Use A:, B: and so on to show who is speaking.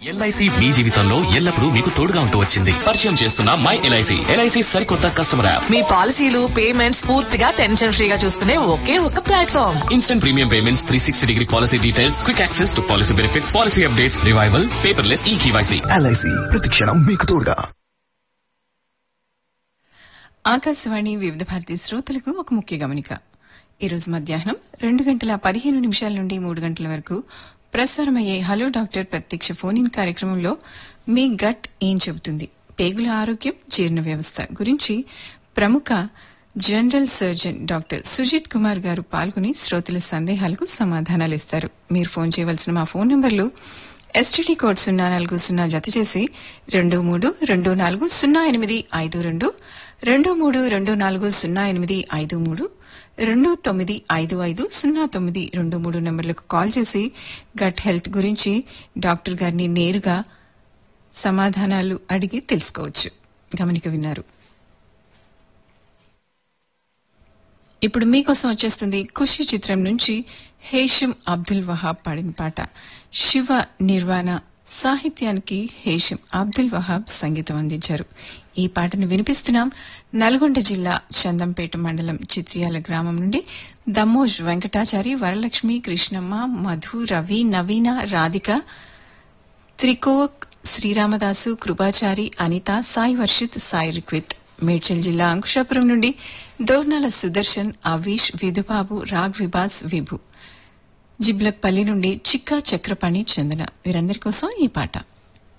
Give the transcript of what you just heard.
A: LIC మీ జీవితంలో ఎల్లప్పుడూ మీకు తోడుగా ఉంటూ వచ్చింది పరిచయం చేస్తున్న మై ఎల్ఐసి ఎల్ఐసి సరికొత్త కస్టమర్ యాప్
B: మీ పాలసీలు పేమెంట్స్ పూర్తిగా టెన్షన్ ఫ్రీగా చూసుకునే ఒకే ఒక platform
A: instant premium payments three sixty degree policy details quick access to policy benefits policy updates revival paperless e KYC
C: LIC ప్రతిక్షణం మీకు తోడుగా
D: ఆకాశవాణి వివిధ భారతి శ్రోతలకు ఒక ముఖ్య గమనిక ఈరోజు మధ్యాహ్నం రెండు గంటల పదిహేను నిమిషాల నుండి మూడు గంటల వరకు ప్రసారమయ్యే హలో డాక్టర్ ప్రత్యక్ష ఫోన్ ఇన్ కార్యక్రమంలో మీ గట్ ఏం చెబుతుంది పేగుల ఆరోగ్యం జీర్ణ వ్యవస్థ గురించి ప్రముఖ general surgeon doctor Sujith Kumar గారు పాల్గొని శ్రోతల సందేహాలకు సమాధానాలు ఇస్తారు మీరు ఫోన్ చేయవలసిన మా ఫోన్ నంబర్లు ఎస్టీడీ కోడ్ సున్నా నాలుగు సున్నా జత చేసి రెండు మూడు రెండు నాలుగు సున్నా ఎనిమిది ఐదు రెండు రెండు మూడు రెండు నాలుగు సున్నా ఎనిమిది ఐదు మూడు రెండు తొమ్మిది ఐదు ఐదు సున్నా తొమ్మిది రెండు మూడు నెంబర్లకు కాల్ చేసి గట్ హెల్త్ గురించి డాక్టర్ గారిని నేరుగా సమాధానాలు అడిగి తెలుసుకోవచ్చు గమనిక విన్నారు ఇప్పుడు మీకోసం వచ్చేస్తుంది ఖుషి చిత్రం నుంచి హేషం అబ్దుల్ వహాబ్ పాడిన పాట శివ నిర్వాణ సాహిత్యానికి హేషం అబ్దుల్ వహాబ్ సంగీతం అందించారు ఈ పాటను వినిపిస్తున్నాం నల్గొండ జిల్లా చందంపేట మండలం చిత్రియాల గ్రామం నుండి దమ్మోజ్ వెంకటాచారి వరలక్ష్మి కృష్ణమ్మ మధు రవి నవీన రాధిక త్రికోక్ శ్రీరామదాసు కృపాచారి అనిత సాయి వర్షిత్ సాయి రిక్విత్ మేడ్చల్ జిల్లా అంకుశాపురం నుండి దోర్నాల సుదర్శన్ అవీష్ విధుబాబు రాగ్ విబాస్ విభు జిబ్లక్పల్లి నుండి చిక్కా చక్రపాణి చందన వీరందరి కోసం ఈ పాట